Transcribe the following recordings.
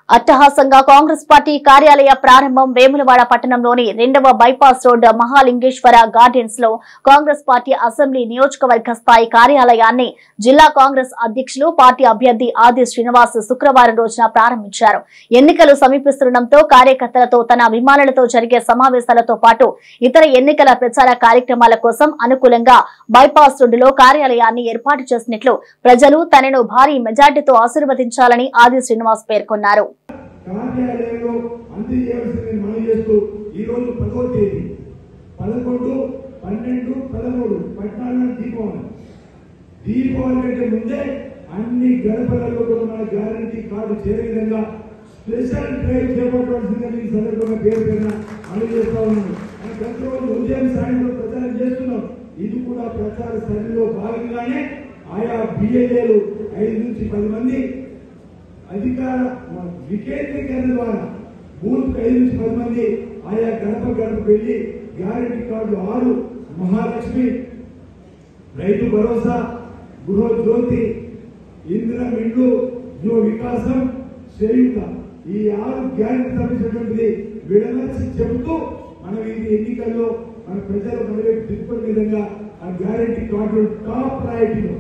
అట్టహాసంగా కాంగ్రెస్ పార్టీ కార్యాలయ ప్రారంభం వేములవాడ పట్టణంలోని రెండవ బైపాస్ రోడ్ మహాలింగేశ్వర గార్డెన్స్ లో కాంగ్రెస్ పార్టీ అసెంబ్లీ నియోజకవర్గ స్థాయి కార్యాలయాన్ని జిల్లా కాంగ్రెస్ అధ్యక్షులు పార్టీ అభ్యర్థి ఆది శ్రీనివాస్ శుక్రవారం రోజున ప్రారంభించారు ఎన్నికలు సమీపిస్తుండటంతో కార్యకర్తలతో తన అభిమానులతో జరిగే సమావేశాలతో పాటు ఇతర ఎన్నికల ప్రచార కార్యక్రమాల కోసం అనుకూలంగా బైపాస్ రోడ్డులో కార్యాలయాన్ని ఏర్పాటు చేసినట్లు ప్రజలు తనను భారీ మెజార్టీతో ఆశీర్వదించాలని ఆది శ్రీనివాస్ పేర్కొన్నారు కార్యాలయంలో అందజేయవలసింది మనం చేస్తూ ఈ రోజు పదో తేదీ పదకొండు పన్నెండు పదమూడు పద్నాలుగు దీపావళి దీపావళి కంటే ముందే అన్ని గడపలలో కూడా మన గ్యారంటీ కార్డు చేరే విధంగా స్పెషల్ డ్రైవ్ చేపట్టవలసిందిగా ఈ సందర్భంగా పేరు పైన అమలు చేస్తా ఉన్నాను మన ప్రతిరోజు ఉదయం సాయంత్రం ప్రచారం చేస్తున్నాం ఇది కూడా ప్రచార స్థలిలో భాగంగానే ఆయా బిఎల్ఏలు ఐదు నుంచి పది మంది అధికార వికేంద్రీకరణ ద్వారా బూత్ ఐదు నుంచి పది మంది ఆయా గడప గడప వెళ్ళి గ్యారెంటీ కార్డులు ఆరు మహాలక్ష్మి రైతు భరోసా గృహ జ్యోతి ఇందిరా మిండు యువ వికాసం చేయుత ఈ ఆరు గ్యారెంటీ సంబంధించినటువంటిది విడమర్చి చెబుతూ మనం ఇది ఎన్నికల్లో మన ప్రజలు మన వైపు తిప్పుకునే విధంగా ఆ గ్యారెంటీ కార్డులు టాప్ ప్రయారిటీలో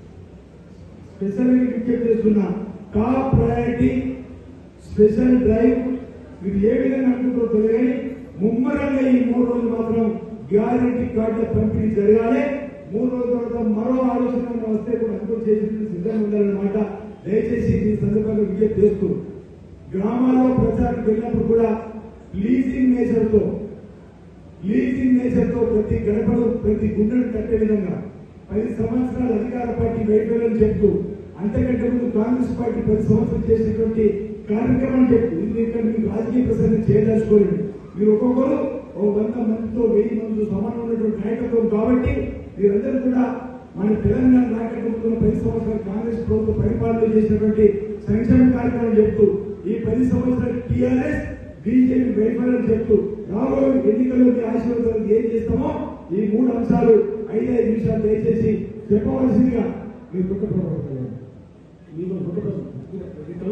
స్పెషల్ విజ్ఞప్తి చేస్తున్నా టాప్ ప్రయారిటీ స్పెషల్ డ్రైవ్ మీరు ఏ విధంగా అనుకుంటారో తెలియదు కానీ ముమ్మరంగా ఈ మూడు రోజులు మాత్రం గ్యారంటీ కార్డుల పంపిణీ జరగాలి మూడు రోజుల తర్వాత మరో ఆలోచన వస్తే కూడా అనుకోని చేసి సిద్ధంగా ఉండాలన్నమాట దయచేసి ఈ సందర్భంగా విజ్ఞప్తి చేస్తూ గ్రామాల్లో ప్రచారం వెళ్ళినప్పుడు కూడా లీజింగ్ నేచర్ తో లీజింగ్ నేచర్ తో ప్రతి గడపను ప్రతి గుండెను కట్టే విధంగా పది సంవత్సరాల అధికార పార్టీ వైఫల్యం చెప్తూ అంతకంటే ముందు కాంగ్రెస్ పార్టీ పది సంవత్సరాలు చేసినటువంటి కార్యక్రమం చెప్తూ ఇది ఇక్కడ మీకు రాజకీయ ప్రసంగం చేయదలుచుకోలేదు మీరు ఒక్కొక్కరు ఓ వంద మందితో వెయ్యి మందితో సమానం ఉన్నటువంటి నాయకత్వం కాబట్టి మీరందరూ కూడా మన తెలంగాణ నాయకత్వంలో పది సంవత్సరాలు కాంగ్రెస్ ప్రభుత్వ పరిపాలన చేసినటువంటి సంక్షేమ కార్యక్రమం చెప్తూ ఈ పది సంవత్సరాలు టీఆర్ఎస్ బీజేపీ వైఫల్యం చెప్తూ రాబోయే ఎన్నికల్లోకి ఆశీర్వదించడానికి ఏం చేస్తామో ఈ మూడు అంశాలు ఐదైదు నిమిషాలు దయచేసి చెప్పవలసిందిగా మీరు కుట్ర మీరు కుట్ర